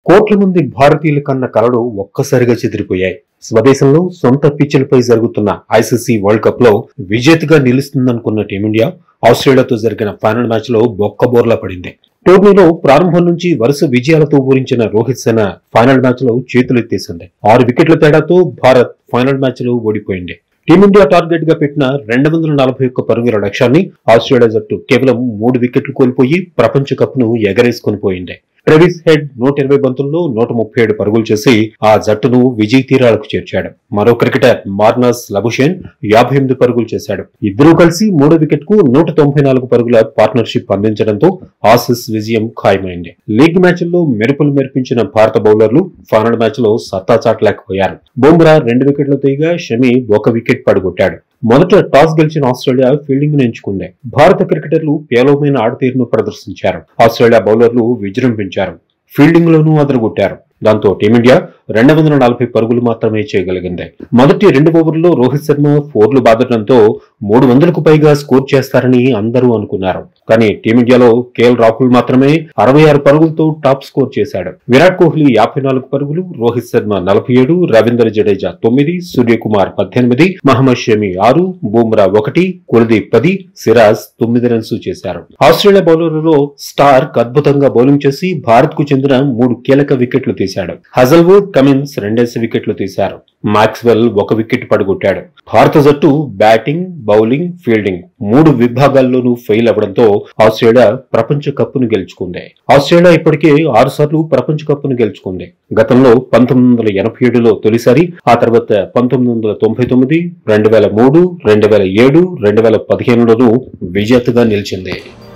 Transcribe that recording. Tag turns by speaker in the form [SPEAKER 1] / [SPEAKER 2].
[SPEAKER 1] కోట్ల మంది భారతీయుల కన్న కలలు ఒక్కసారిగా చెదిరిపోయాయి స్వదేశంలో సొంత పిచ్చులపై జరుగుతున్న ఐసీసీ వరల్డ్ కప్ లో విజేతగా నిలుస్తుందనుకున్న టీమిండియా ఆస్ట్రేలియాతో జరిగిన ఫైనల్ మ్యాచ్ లో బొక్కబోర్లా పడింది టోర్నీలో ప్రారంభం నుంచి వరుస విజయాలతో ఊరించిన రోహిత్ సేన ఫైనల్ మ్యాచ్ లో చేతులెత్తేసింది ఆరు వికెట్ల తేడాతో భారత్ ఫైనల్ మ్యాచ్ లో ఓడిపోయింది టీమిండియా టార్గెట్ గా పెట్టిన రెండు వందల నలభై ఒక్క పరుగుల లక్ష్యాన్ని ఆస్ట్రేలియా జట్టు కేవలం మూడు వికెట్లు కోల్పోయి ప్రపంచ కప్ ను ఎగరేసుకొని పోయింది ట్రెవిస్ హెడ్ నూట ఇరవై బంతుల్లో నూట ముప్పై ఏడు పరుగులు చేసి ఆ జట్టును విజయ తీరాలకు చేర్చాడు మరో క్రికెటర్ మార్నస్ లబుషేన్ యాభై ఎనిమిది పరుగులు చేశాడు ఇద్దరూ కలిసి మూడో వికెట్ కు నూట తొంభై నాలుగు పరుగుల పార్ట్నర్షిప్ అందించడంతో ఆసిస్ విజయం ఖాయమైంది లీగ్ మ్యాచ్ల్లో మెరుపులు మెరిపించిన భారత బౌలర్లు ఫైనల్ మ్యాచ్ లో సత్తా చాటలేకపోయారు బుమ్రా రెండు వికెట్లు తీయగా షమి ఒక వికెట్ పడగొట్టాడు మొదట టాస్ గెలిచిన ఆస్ట్రేలియా ఫీల్డింగ్ ను ఎంచుకుంది భారత క్రికెటర్లు పేలవమైన ఆడతీరును ప్రదర్శించారు ఆస్ట్రేలియా బౌలర్లు విజృంభించారు ఫీల్డింగ్ లోనూ అదరగొట్టారు దాంతో టీమిండియా రెండు వందల నలభై పరుగులు మాత్రమే చేయగలిగింది మొదటి రెండు ఓవర్లలో రోహిత్ శర్మ ఫోర్లు బాదడంతో మూడు వందలకు పైగా స్కోర్ చేస్తారని అందరూ అనుకున్నారు కానీ టీమిండియాలో కేఎల్ రాహుల్ మాత్రమే అరవై ఆరు పరుగులతో టాప్ స్కోర్ చేశాడు విరాట్ కోహ్లీ యాభై నాలుగు పరుగులు రోహిత్ శర్మ నలభై ఏడు రవీంద్ర జడేజా తొమ్మిది సూర్యకుమార్ పద్దెనిమిది మహమ్మద్ షమి ఆరు బూమ్రా ఒకటి కుల్దీప్ పది సిరాజ్ తొమ్మిది రన్స్ చేశారు ఆస్ట్రేలియా బౌలర్లలో స్టార్క్ అద్భుతంగా బౌలింగ్ చేసి భారత్ కు చెందిన మూడు కీలక వికెట్లు తీశాడు హజల్వుడ్ కమిన్స్ రెండేసి వికెట్లు తీశారు మాక్స్వెల్ ఒక వికెట్ పడగొట్టాడు భారత జట్టు బ్యాటింగ్ బౌలింగ్ ఫీల్డింగ్ మూడు విభాగాల్లోనూ ఫెయిల్ అవ్వడంతో ఆస్ట్రేలియా ప్రపంచ కప్పును గెలుచుకుంది ఆస్ట్రేలియా ఇప్పటికే ఆరు సార్లు ప్రపంచ కప్పును గెలుచుకుంది గతంలో పంతొమ్మిది వందల ఎనభై ఏడులో తొలిసారి ఆ తర్వాత పంతొమ్మిది వందల తొంభై తొమ్మిది రెండు వేల మూడు రెండు వేల ఏడు రెండు వేల పదిహేనులోనూ విజేతగా నిలిచింది